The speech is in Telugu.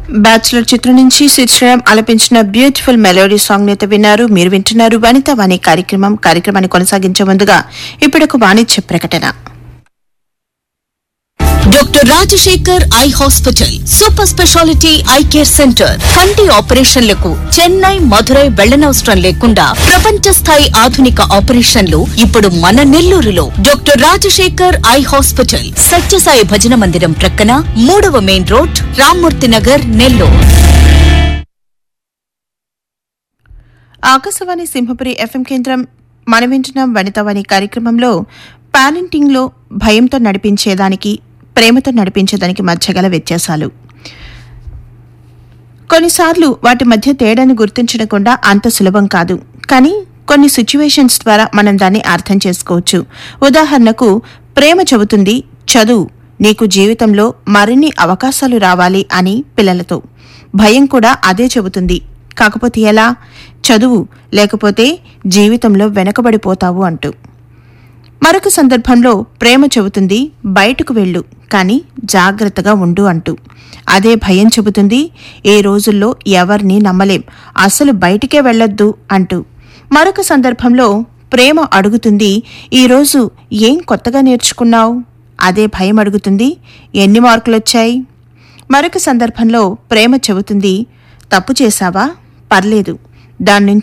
బ్యాచులర్ చిత్రం నుంచి శ్రీశ్రామ్ ఆలపించిన బ్యూటిఫుల్ మెలోడీ సాంగ్ నేత విన్నారు మీరు వింటున్నారు వనిత వాణి కార్యక్రమం కార్యక్రమాన్ని కొనసాగించే ముందుగా ఇప్పుడొక వాణిజ్య ప్రకటన doctor Rajasekhar eye hospital super speciality eye care centre కంటి ఆపరేషన్లకు చెన్నై మధురై వెళ్లనవసరం లేకుండా ప్రపంచ స్థాయి ఆధునిక ఆపరేషన్లు ఇప్పుడు మన నెల్లూరులో doctor Rajasekhar eye hospital Sathya Sai భజన మందిరం ప్రక్కన మూడవ main road Rammurthy Nagar Nellore Akashvani Simhapuri FM కేంద్రం మన వింటున్న వనితవాణి కార్యక్రమంలో పారెంటింగ్లో భయంతో నడిపించేదానికి ప్రేమతో నడిపించేదానికి మధ్య గల వ్యత్యాసాలు కొన్నిసార్లు వాటి మధ్య తేడాను గుర్తించకుండా అంత సులభం కాదు కానీ కొన్ని సిచ్యువేషన్స్ ద్వారా మనం దాన్ని అర్థం చేసుకోవచ్చు ఉదాహరణకు ప్రేమ చెబుతుంది చదువు నీకు జీవితంలో మరిన్ని అవకాశాలు రావాలి అని పిల్లలతో భయం కూడా అదే చెబుతుంది కాకపోతే ఎలా చదువు లేకపోతే జీవితంలో వెనకబడిపోతావు అంటూ మరొక సందర్భంలో ప్రేమ చెబుతుంది బయటకు వెళ్ళు కానీ జాగ్రత్తగా ఉండు అంటూ అదే భయం చెబుతుంది ఏ రోజుల్లో ఎవరిని నమ్మలేం అసలు బయటికే వెళ్ళొద్దు అంటూ మరొక సందర్భంలో ప్రేమ అడుగుతుంది ఈరోజు ఏం కొత్తగా నేర్చుకున్నావు అదే భయం అడుగుతుంది ఎన్ని మార్కులొచ్చాయి మరొక సందర్భంలో ప్రేమ చెబుతుంది తప్పు చేశావా పర్లేదు దాని నుంచి